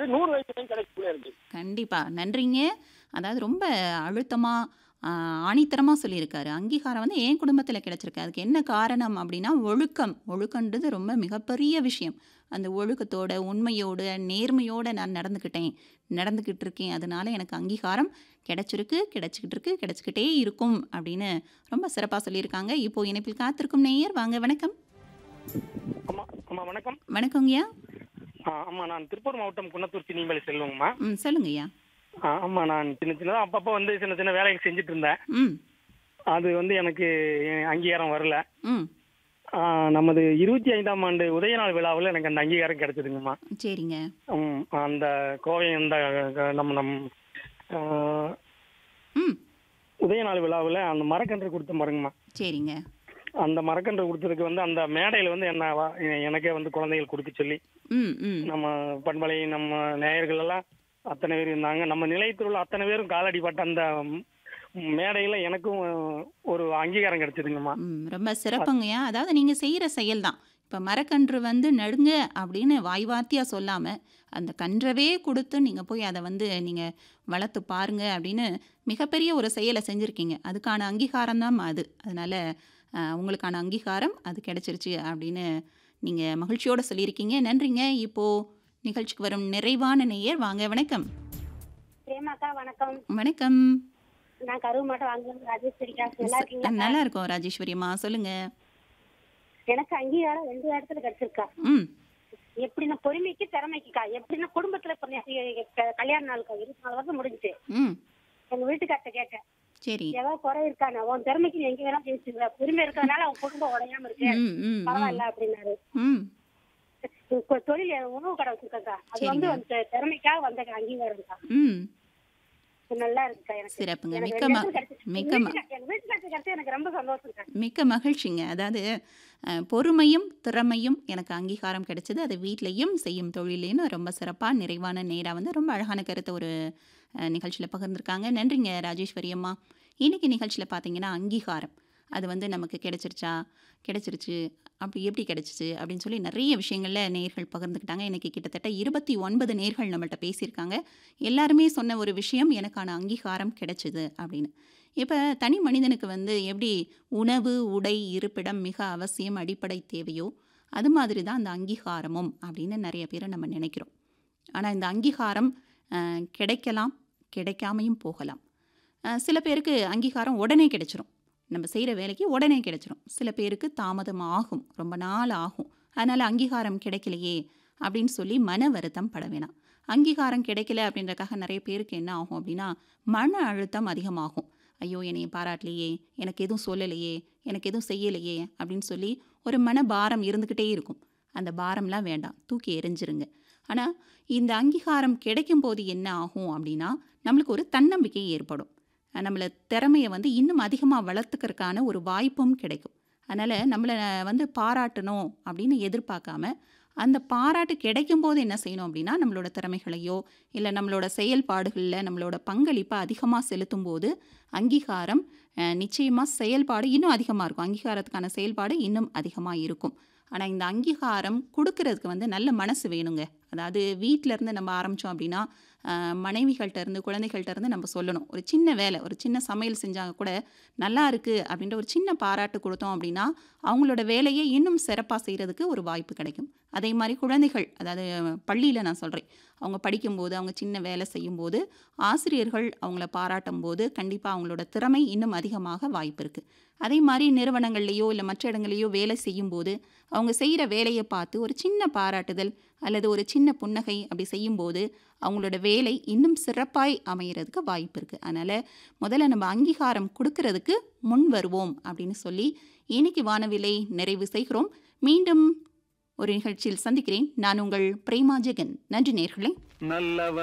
கிடைக்கிறது நூறு வயசு வரைக்கும் கிடைக்கக்குள்ள இருக்கு கண்டிப்பா நன்றிங்க அதாவது ரொம்ப அழுத்தமா ஆ, ஆணித்தரமா சொல்லியிருக்காரு அங்கீகாரம் வந்து என் குடும்பத்தில் கிடைச்சிருக்கு அதுக்கு என்ன காரணம் அப்படின்னா ஒழுக்கம் ஒழுக்கன்றது ரொம்ப மிகப்பெரிய விஷயம் அந்த ஒழுக்கத்தோட உண்மையோட நேர்மையோட நான் நடந்துக்கிட்டேன் நடந்துக்கிட்டு இருக்கேன் அதனால எனக்கு அங்கீகாரம் கிடைச்சிருக்கு கிடைச்சிக்கிட்டு இருக்கு கிடைச்சிக்கிட்டே இருக்கும் அப்படின்னு ரொம்ப சிறப்பாக சொல்லியிருக்காங்க இப்போ இணைப்பில் காத்திருக்கும் நேயர் வாங்க வணக்கம் ஆமா ஆமா வணக்கம் வணக்கங்கய்யா ஆ, ஆமா நான் திருப்பூர் மாவட்டம் குன்னத்தூர் சினிமலை செல்வங்கம்மா ம் சொல்லுங்கய்யா ஆ, ஆமா நான் சின்ன சின்னதா அப்பப்போ வந்து சின்ன சின்ன வேலைகள் செஞ்சுட்டு இருந்தேன் ம் அது வந்து எனக்கு என் அங்கீகாரம் வரல ம் ஆ, நமது இருபத்தி ஐந்தாம் ஆண்டு உதயநாள் விழாவில் எனக்கு அந்த அங்கீகாரம் கிடைச்சதுங்கம்மா சரிங்க ம், அந்த கோவை அந்த அஹ், நம்ம நம் ஆ, ம் உதயநாள் விழாவில் அந்த மரக்கன்று கொடுத்த மரங்கம்மா சரிங்க அந்த மரக்கன்று கொடுத்ததுக்கு வந்து அந்த மேடையில் வந்து என்ன வா- எனக்கே வந்து குழந்தைகள் கொடுக்க சொல்லி ம் ம் நம்ம பண்பலை நம்ம நேயர்கள் எல்லாம் அத்தனை பேர் இருந்தாங்க நம்ம நிலையத்தில் உள்ள அத்தனை பேரும் காலடிப்பட்ட அந்த ம், மேடையில எனக்கும் ஒரு அங்கீகாரம் கிடைச்சதுங்கம்மா ம் ரொம்ப சிறப்புங்கய்யா அதாவது நீங்கள் செய்கிற செயல் தான் இப்போ மரக்கன்று வந்து நடுங்க அப்படின்னு வாய்வார்த்தியாக சொல்லாமல் அந்த கன்றவே கொடுத்து நீங்கள் போய் அதை வந்து நீங்கள் வளர்த்து பாருங்க அப்படின்னு மிகப்பெரிய ஒரு செயலை செஞ்சுருக்கீங்க அதுக்கான அங்கீகாரம் தான் அது அதனால் உங்களுக்கான அங்கீகாரம் அது கிடைச்சிருச்சு அப்படின்னு நீங்கள் மகிழ்ச்சியோடு சொல்லியிருக்கீங்க நன்றிங்க இப்போது நிகழ்ச்சிக்கு வரும் நிறைவான நேயர் வாங்க வணக்கம் பிரேமாக்கா வணக்கம் வணக்கம் நான் கருவு மாட்டை வாங்க ராஜேஸ்வரிக்கா நல்லா இருக்கீங்களா நல்லா இருக்கோம் ராஜேஸ்வரி அம்மா சொல்லுங்கள் எனக்கு அங்கீகாரம் ரெண்டு இடத்துல கிடைச்சிருக்கா ம் எப்படின்னா பொறுமைக்கு திறமைக்குக்கா எப்படின்னா குடும்பத்துல இப்ப நெ- இப்ப கல்யாண நாளுக்கா இருபத்தி நாலு வருஷம் முடிஞ்சுச்சு ம் எங்க வீட்டுக்கார்ட்ட கேட்டேன் சரி ஏதாவது குறை இருக்கானே உன் திறமைக்கு நீ எங்க வேணா ஜெயிச்சுங்க பொறுமை இருக்கிறதுனால அவன் குடும்பம் உடையாம இருக்கு ம் ம் ம் பரவாயில்ல அப்படின்னாரு ம் இப்ப தொழில் உணவு கடை வச்சிருக்கா அது வந்து அந்த திறமைக்காக வந்த அங்கீகாரம்க்கா ம் நல்லா இருக்குக்கா எனக்கு சிறப்புங்க எனக்கு மிக்க ரெண்டு ம இடத்துல கிடைச்சிருக்கு. மிக்க ம வீட்டுக்கார்ட்ட- எங்க வீட்டுக்கார்ட்ட கிடைச்சது எனக்கு ரொம்ப சந்தோஷம்க்கா மிக்க மகிழ்ச்சிங்க அதாவது அஹ், பொறுமையும் திறமையும் எனக்கு அங்கீகாரம் கிடைச்சது அது வீட்லேயும் செய்யும் தொழிலேன்னு ரொம்ப சிறப்பாக நிறைவான நேராக வந்து ரொம்ப அழகான கருத்தை ஒரு நிகழ்ச்சியில் பகிர்ந்துருக்காங்க நன்றிங்க ராஜேஸ்வரி அம்மா இன்னைக்கு நிகழ்ச்சியில் பார்த்தீங்கன்னா அங்கீகாரம் அது வந்து நமக்கு கிடைச்சிருச்சா கிடைச்சிருச்சு அப்படி எப்படி கிடைச்சிச்சு அப்படின்னு சொல்லி நிறைய விஷயங்களில் நேர்கள் பகிர்ந்துக்கிட்டாங்க இன்னைக்கு கிட்டத்தட்ட இருபத்தி ஒன்பது நேர்கள் நம்மள்ட்ட பேசியிருக்காங்க எல்லாருமே சொன்ன ஒரு விஷயம் எனக்கான அங்கீகாரம் கிடைச்சிது அப்படின்னு இப்போ தனி மனிதனுக்கு வந்து எப்படி உணவு உடை இருப்பிடம் மிக அவசியம் அடிப்படை தேவையோ அது மாதிரி தான் அந்த அங்கீகாரமும் அப்படின்னு நிறைய பேரை நம்ம நினைக்கிறோம் ஆனால் இந்த அங்கீகாரம் அஹ், கிடைக்கலாம் கிடைக்காமையும் போகலாம் அஹ், சில பேருக்கு அங்கீகாரம் உடனே கிடைச்சிரும் நம்ம செய்கிற வேலைக்கு உடனே கிடைச்சிரும் சில பேருக்கு தாமதம் ஆகும் ரொம்ப நாள் ஆகும் அதனால் அங்கீகாரம் கிடைக்கலையே அப்படின்னு சொல்லி மன வருத்தம் பட வேணாம் அங்கீகாரம் கிடைக்கல அப்படின்றக்காக நிறைய பேருக்கு என்ன ஆகும் அப்படின்னா மன அழுத்தம் அதிகமாகும் ஐயோ என்னை பாராட்டலையே எனக்கு எதுவும் சொல்லலையே எனக்கு எதுவும் செய்யலையே அப்படின்னு சொல்லி ஒரு மன பாரம் இருந்துக்கிட்டே இருக்கும் அந்த பாரம்லாம் வேண்டாம் தூக்கி எறிஞ்சிருங்க ஆனால் இந்த அங்கீகாரம் கிடைக்கும் போது என்ன ஆகும் அப்படின்னா நம்மளுக்கு ஒரு தன்னம்பிக்கை ஏற்படும் அஹ் நம்மள திறமையை வந்து இன்னும் அதிகமாக வளர்த்துக்கிறதுக்கான ஒரு வாய்ப்பும் கிடைக்கும் அதனால் நம்மளை வந்து பாராட்டணும் அப்படின்னு எதிர்பார்க்காம அந்த பாராட்டு கிடைக்கும் போது என்ன செய்யணும் அப்படின்னா நம்மளோட திறமைகளையோ இல்லை நம்மளோட செயல்பாடுகளில் நம்மளோட பங்களிப்பை அதிகமாக செலுத்தும் போது அங்கீகாரம் நிச்சயமாக செயல்பாடு இன்னும் அதிகமாக இருக்கும் அங்கீகாரத்துக்கான செயல்பாடு இன்னும் அதிகமாக இருக்கும் ஆனால் இந்த அங்கீகாரம் கொடுக்கறதுக்கு வந்து நல்ல மனசு வேணுங்க அதாவது வீட்டில இருந்து நம்ம ஆரம்பித்தோம் அப்படின்னா அஹ், மனைவிகள்ட்ட இருந்து குழந்தைகள்ட்ட இருந்து நம்ம சொல்லணும் ஒரு சின்ன வேலை ஒரு சின்ன சமையல் செஞ்சாங்க கூட நல்லா இருக்குது அப்படின்ற ஒரு சின்ன பாராட்டு கொடுத்தோம் அப்படின்னா அவங்களோட வேலையை இன்னும் சிறப்பாக செய்கிறதுக்கு ஒரு வாய்ப்பு கிடைக்கும் அதே மாதிரி குழந்தைகள் அதாவது பள்ளியில் நான் சொல்கிறேன் அவங்க படிக்கும்போது அவங்க சின்ன வேலை செய்யும்போது ஆசிரியர்கள் அவங்கள பாராட்டும் போது கண்டிப்பாக அவங்களோட திறமை இன்னும் அதிகமாக வாய்ப்பு இருக்குது அதே மாதிரி நிறுவனங்கள்லேயோ இல்லை மற்ற இடங்கள்லையோ வேலை செய்யும்போது அவங்க செய்கிற வேலையை பார்த்து ஒரு சின்ன பாராட்டுதல் அல்லது ஒரு சின்ன புன்னகை அப்படி செய்யும்போது அவங்களோட வேலை இன்னும் சிறப்பாய் அமையறதுக்கு வாய்ப்பு இருக்குது அதனால் முதல்ல நம்ம அங்கீகாரம் கொடுக்கறதுக்கு முன் வருவோம் அப்படின்னு சொல்லி இன்னைக்கு வானவிலை நிறைவு செய்கிறோம் மீண்டும் ஒரு நிகழ்ச்சியில் சந்திக்கிறேன் நான் உங்கள் பிரேமா ஜெகன் நன்றி நேர்களே நல்லவ